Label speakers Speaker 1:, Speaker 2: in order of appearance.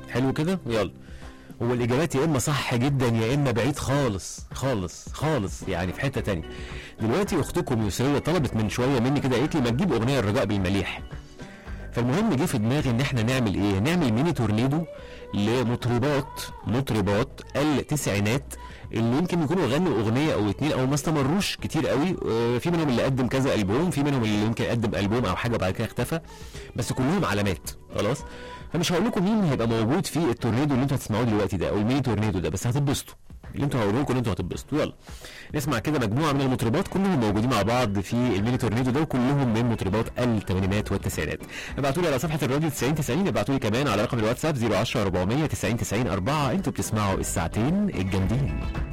Speaker 1: حلو كده يلا هو الاجابات يا اما صح جدا يا اما بعيد خالص خالص خالص يعني في حته تانية دلوقتي اختكم يسريه طلبت من شويه مني كده قالت لي ما تجيب اغنيه الرجاء بالمليح فالمهم جه في دماغي ان احنا نعمل ايه نعمل ميني تورنيدو لمطربات مطربات التسعينات اللي يمكن يكونوا غنوا اغنيه او اتنين او ما استمروش كتير قوي آه، في منهم اللي قدم كذا البوم في منهم اللي يمكن قدم البوم او حاجه وبعد كده اختفى بس كلهم علامات خلاص فمش هقول لكم مين هيبقى موجود في التورنيدو اللي انتوا هتسمعوه دلوقتي ده او الميني تورنيدو ده بس هتتبسطوا اللي انتوا هقوله لكم انتوا هتتبسطوا يلا نسمع كده مجموعه من المطربات كلهم موجودين مع بعض في الميني تورنيدو ده وكلهم من مطربات الثمانينات والتسعينات ابعتوا لي على صفحه الراديو 90 90 ابعتوا لي كمان على رقم الواتساب 010 400 90 90 4 انتوا بتسمعوا الساعتين الجامدين